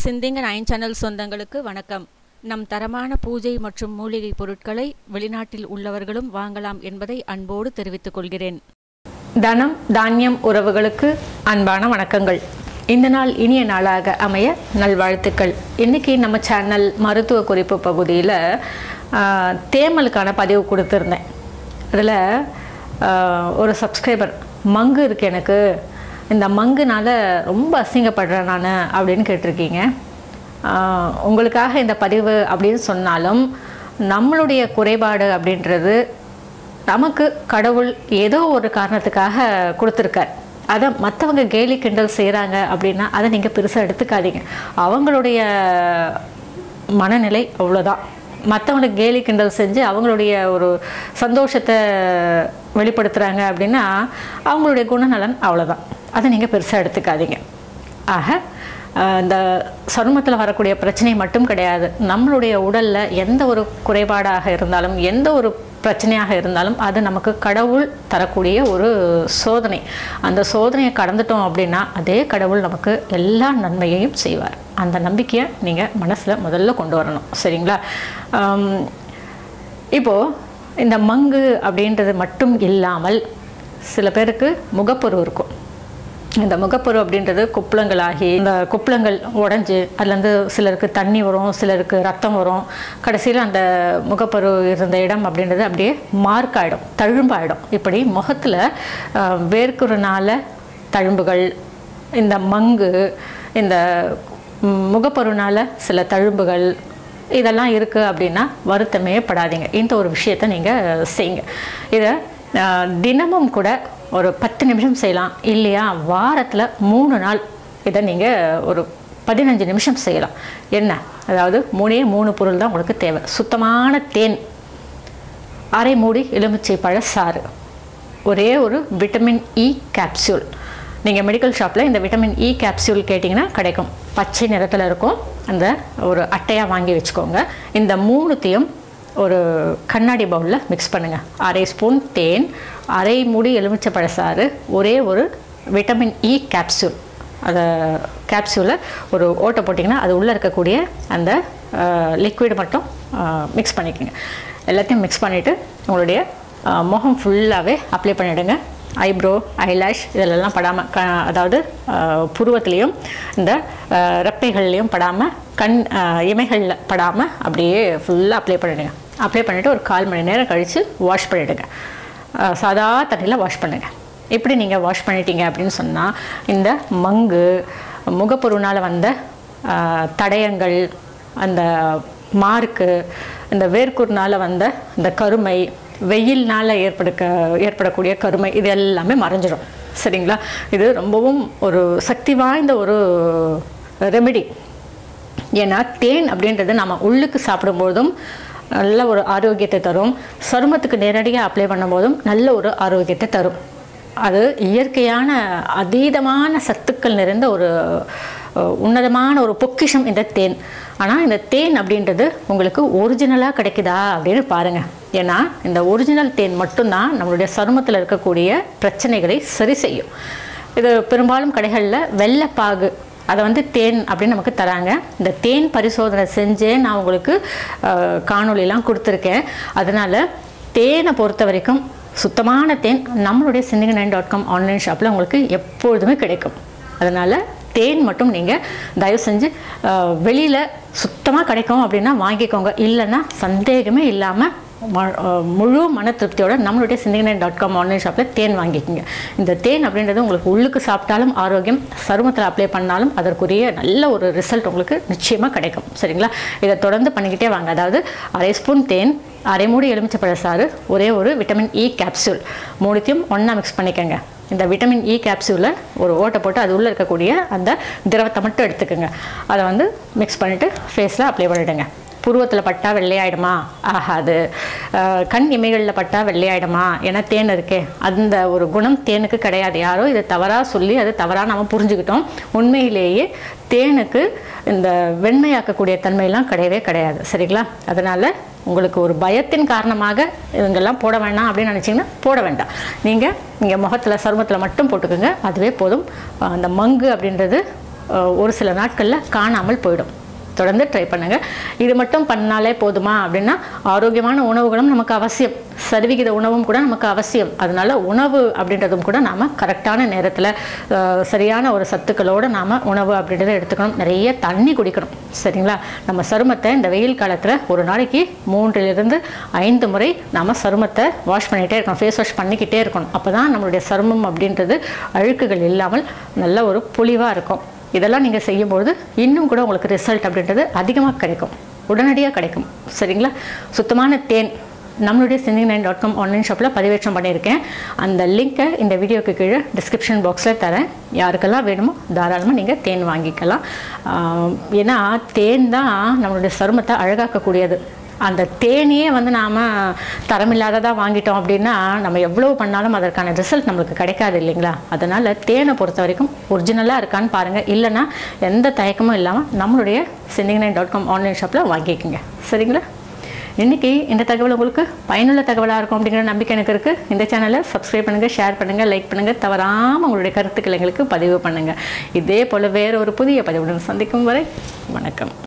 சிந்திங்க nine channel சொந்தங்களுக்கு வணக்கம் நம் தரமான பூஜை மற்றும் மூலிகை பொருட்களை வெளிநாட்டில் உள்ளவர்களும் வாங்கலாம் என்பதை அன்போடு தெரிவித்துக் கொள்கிறேன் தனம் தானியம் உறவுகளுக்கு அன்பான வணக்கங்கள் இந்த நாள் இனிய நாளாக அமைய நல்வாழ்த்துக்கள் இன்னைக்கு நம்ம சேனல் மருத்துவ குறிப்பு பகுதியில் ஆஹ், தேமலுக்கான பதிவு கொடுத்துருந்தேன் அதில் ஒரு சப்ஸ்கிரைபர் மங்கு இருக்கு எனக்கு இந்த மங்குனால ரொம்ப அசிங்கப்படுறேன் நான் அப்படின்னு கேட்டிருக்கீங்க ஆஹ், உங்களுக்காக இந்த பதிவு அப்படின்னு சொன்னாலும் நம்மளுடைய குறைபாடு அப்படின்றது நமக்கு கடவுள் ஏதோ ஒரு காரணத்துக்காக கொடுத்துருக்கார் அதை மற்றவங்க கேலி கிண்டல் செய்கிறாங்க அப்படின்னா அதை நீங்கள் பெருசாக எடுத்துக்காதீங்க அவங்களுடைய மனநிலை அவ்வளோதான் மற்றவங்களுக்கு கேலி கிண்டல் செஞ்சு அவங்களுடைய ஒரு சந்தோஷத்தை வெளிப்படுத்துகிறாங்க அப்படின்னா அவங்களுடைய குணநலன் அவ்வளோதான் அதை நீங்கள் பெருசாக எடுத்துக்காதீங்க ஆக அஹ், இந்த சருமத்தில் வரக்கூடிய பிரச்சனை மட்டும் கிடையாது நம்மளுடைய உடலில் எந்த ஒரு குறைபாடாக இருந்தாலும் எந்த ஒரு பிரச்சனையாக இருந்தாலும் அது நமக்கு கடவுள் தரக்கூடிய ஒரு சோதனை அந்த சோதனையை கடந்துட்டோம் அப்படின்னா அதே கடவுள் நமக்கு எல்லா நன்மையையும் செய்வார் அந்த நம்பிக்கையை நீங்கள் மனசில் முதல்ல கொண்டு வரணும் சரிங்களா ஆம், இப்போ இந்த மங்கு அப்படின்றது மட்டும் இல்லாமல் சில பேருக்கு முகப்பொரு இருக்கும் இந்த முகப்பொரு அப்படின்றது குப்பளங்களாகி இந்த குப்பளங்கள் உடஞ்சி அதுலேருந்து சிலருக்கு தண்ணி வரும் சிலருக்கு ரத்தம் வரும் கடைசியில் அந்த முகப்பொரு இருந்த இடம் அப்படின்றது அப்படியே மார்க்காயிடும் தழும்பாயிடும் இப்படி முகத்தில் வேர்க்குறனால தழும்புகள் இந்த மங்கு இந்த ம், முகப்பொருனால சில தழும்புகள் இதெல்லாம் இருக்குது அப்படின்னா வருத்தமே படாதீங்க இந்த ஒரு விஷயத்தை நீங்கள் செய்யுங்க இதை ஆஹ், தினமும் கூட ஒரு பத்து நிமிஷம் செய்யலாம் இல்லையா வாரத்தில் மூணு நாள் இதை நீங்கள் ஒரு பதினஞ்சு நிமிஷம் செய்யலாம் என்ன அதாவது மூணே மூணு பொருள் தான் உங்களுக்கு தேவை சுத்தமான தேன் அரை மூடி எலுமிச்சை பழ சாறு ஒரே ஒரு விட்டமின் இ கேப்சூல் நீங்கள் மெடிக்கல் ஷாப்பில் இந்த விட்டமின் இ கேப்சூல் கேட்டிங்கன்னா கிடைக்கும் பச்சை நிறத்தில் இருக்கும் அந்த ஒரு அட்டையாக வாங்கி வச்சுக்கோங்க இந்த மூணுத்தையும் ஒரு கண்ணாடி பவுலில் மிக்ஸ் பண்ணுங்கள் அரை ஸ்பூன் தேன் அரை மூடி எலுமிச்சை பழசாறு ஒரே ஒரு விட்டமின் இ கேப்சூல் அதை கேப்சூலை ஒரு ஓட்டை போட்டிங்கன்னா அது உள்ளே இருக்கக்கூடிய அந்த லிக்விட் மட்டும் மிக்ஸ் பண்ணிக்கோங்க எல்லாத்தையும் மிக்ஸ் பண்ணிவிட்டு உங்களுடைய அஹ், முகம் ஃபுல்லாகவே அப்ளை பண்ணிவிடுங்க ஐப்ரோ ஐலாஷ் இதிலெல்லாம் படாமல் க அதாவது அஹ், புருவத்துலேயும் இந்த அஹ், ரெப்பைகள்லேயும் படாமல் கண் அஹ், இமைகளில் படாமல் அப்படியே ஃபுல்லாக அப்ளை பண்ணிடுங்க அப்ளை பண்ணிவிட்டு ஒரு கால் மணி நேரம் கழித்து வாஷ் பண்ணிவிடுங்க அஹ், சாதா தண்ணியில் வாஷ் பண்ணுங்கள் இப்படி நீங்கள் வாஷ் பண்ணிட்டீங்க அப்படின்னு சொன்னால் இந்த மங்கு முகப்பொருனால் வந்த அஹ், தடயங்கள் அந்த மார்க்கு இந்த வேர்க்கூர்னால வந்த இந்த கருமை வெயில்னால் ஏற்படுக்க ஏற்படக்கூடிய கருமை இது எல்லாமே மறைஞ்சிடும் சரிங்களா இது ரொம்பவும் ஒரு சக்தி வாய்ந்த ஒரு ரெமெடி ஏன்னா தேன் அப்படின்றது நம்ம உள்ளுக்கு சாப்பிடும்போதும் நல்ல ஒரு ஆரோக்கியத்தை தரும் சருமத்துக்கு நேரடியாக அப்ளை பண்ணும்போதும் நல்ல ஒரு ஆரோக்கியத்தை தரும் அது இயற்கையான அதீதமான சத்துக்கள் நிறைந்த ஒரு அஹ், உன்னதமான ஒரு பொக்கிஷம் இந்த தேன் ஆனால் இந்த தேன் அப்படின்றது உங்களுக்கு ஒரிஜினலாக கிடைக்குதா அப்படின்னு பாருங்கள் ஏன்னா இந்த ஒரிஜினல் தேன் மட்டும்தான் நம்மளுடைய சருமத்தில் இருக்கக்கூடிய பிரச்சனைகளை சரி செய்யும் இது பெரும்பாலும் கடைகளில் வெள்ளைப்பாகு அதை வந்து தேன் அப்படின்னு நமக்கு தராங்க இந்த தேன் பரிசோதனை செஞ்சே நான் உங்களுக்கு அஹ், காணொளிலாம் கொடுத்துருக்கேன் அதனால் தேனை பொறுத்த வரைக்கும் சுத்தமான தேன் நம்மளுடைய சிந்திங்க நைன் டாட் காம் ஆன்லைன் ஷாப்பில் உங்களுக்கு எப்பொழுதுமே கிடைக்கும் அதனால் தேன் மட்டும் நீங்கள் தயவு செஞ்சு வெளியில் சுத்தமாக கிடைக்கும் அப்படின்னா வாங்கிக்கோங்க இல்லைன்னா சந்தேகமே இல்லாமல் ம- அஹ் முழு மன திருப்தியோட நம்மளுடைய சிந்திங்கனை டாட் காம் ஆன்லைன் ஷாப்பில் தேன் வாங்கிக்கோங்க இந்த தேன் அப்படின்றது உங்களுக்கு உள்ளுக்கு சாப்பிட்டாலும் ஆரோக்கியம் சருமத்தில் அப்ளை பண்ணாலும் அதற்குரிய நல்ல ஒரு ரிசல்ட் உங்களுக்கு நிச்சயமாக கிடைக்கும் சரிங்களா இதை தொடர்ந்து பண்ணிக்கிட்டே வாங்க அதாவது அரை ஸ்பூன் தேன் அரை மூடி எலுமிச்சப்பழ சாறு ஒரே ஒரு விட்டமின் இ கேப்சூல் மூணுத்தையும் ஒன்றா மிக்ஸ் பண்ணிக்கோங்க இந்த விட்டமின் இ கேப்சூலை ஒரு ஓட்டை போட்டு அது உள்ளே இருக்கக்கூடிய அந்த திரவத்தை மட்டும் எடுத்துக்கோங்க அதை வந்து மிக்ஸ் பண்ணிவிட்டு ஃபேஸில் அப்ளை பண்ணிவிடுங்க புருவத்தில் பட்டா வெள்ளையாயிடுமா ஆகாது அஹ் கண் இமைகளில் பட்டா வெள்ளையாயிடுமா ஏன்னா தேன் இருக்கே அந்த ஒரு குணம் தேனுக்கு கிடையாது யாரோ இதை தவறாக சொல்லி அது தவறாக நம்ம புரிஞ்சுக்கிட்டோம் உண்மையிலேயே தேனுக்கு இந்த வெண்மையாக்கக்கூடிய தன்மையெல்லாம் கிடையவே கிடையாது சரிங்களா அதனால் உங்களுக்கு ஒரு பயத்தின் காரணமாக இவங்கெல்லாம் போட வேண்டாம் அப்படின்னு நினச்சிங்கன்னா போட வேண்டாம் நீங்கள் இங்கே முகத்தில் சருமத்தில் மட்டும் போட்டுக்கோங்க அதுவே போதும் அந்த மங்கு அப்படின்றது அஹ், ஒரு சில நாட்களில் காணாமல் போயிடும் தொடர்ந்து ட்ரை பண்ணுங்க இது மட்டும் பண்ணாலே போதுமா அப்படின்னா ஆரோக்கியமான உணவுகளும் நமக்கு அவசியம் சரிவிகித உணவும் கூட நமக்கு அவசியம் அதனால உணவு அப்படின்றதும் கூட நாம கரெக்டான நேரத்தில் சரியான ஒரு சத்துக்களோடு நாம உணவு அப்படின்றத எடுத்துக்கணும் நிறைய தண்ணி குடிக்கணும் சரிங்களா நம்ம சருமத்தை இந்த வெயில் காலத்தில் ஒரு நாளைக்கு மூன்றிலிருந்து ஐந்து முறை நாம சருமத்தை வாஷ் பண்ணிகிட்டே இருக்கணும் ஃபேஸ் வாஷ் பண்ணிக்கிட்டே இருக்கணும் அப்போ தான் நம்மளுடைய சருமம் அப்படின்றது அழுக்குகள் இல்லாமல் நல்ல ஒரு பொலிவாக இருக்கும் இதெல்லாம் நீங்கள் செய்யும்பொழுது இன்னும் கூட உங்களுக்கு ரிசல்ட் அப்படின்றது அதிகமாக கிடைக்கும் உடனடியாக கிடைக்கும் சரிங்களா சுத்தமான தேன் நம்மளுடைய சிந்திங் நைன் டாட் காம் ஆன்லைன் ஷாப்பில் பதிவேற்றம் பண்ணியிருக்கேன் அந்த லிங்க்கை இந்த வீடியோக்கு கீழே டிஸ்கிரிப்ஷன் பாக்ஸில் தரேன் யாருக்கெல்லாம் வேணுமோ தாராளமாக நீங்கள் தேன் வாங்கிக்கலாம் ஆஹ் ஏன்னா தேன் தான் நம்மளுடைய சருமத்தை அழகாக்கக்கூடியது அந்த தேனியே வந்து நாம் தரமில்லாததாக வாங்கிட்டோம் அப்படின்னா நம்ம எவ்வளோ பண்ணாலும் அதற்கான ரிசல்ட் நம்மளுக்கு கிடைக்காது இல்லைங்களா அதனால் தேனை பொறுத்த வரைக்கும் ஒரிஜினலாக இருக்கான்னு பாருங்கள் இல்லைன்னா எந்த தயக்கமும் இல்லாமல் நம்மளுடைய சிந்திங் நைன் டாட் காம் ஆன்லைன் ஷாப்பில் வாங்கிக்கோங்க சரிங்களா இன்றைக்கி இந்த தகவல் உங்களுக்கு பயனுள்ள தகவலாக இருக்கும் அப்படிங்கிற நம்பிக்கை எனக்கு இருக்குது இந்த சேனலை சப்ஸ்கிரைப் பண்ணுங்கள் ஷேர் பண்ணுங்கள் லைக் பண்ணுங்கள் தவறாமல் உங்களுடைய கருத்துக்களை எங்களுக்கு பதிவு பண்ணுங்கள் இதே போல் வேறு ஒரு புதிய பதிவுடன் சந்திக்கும் வரை வணக்கம்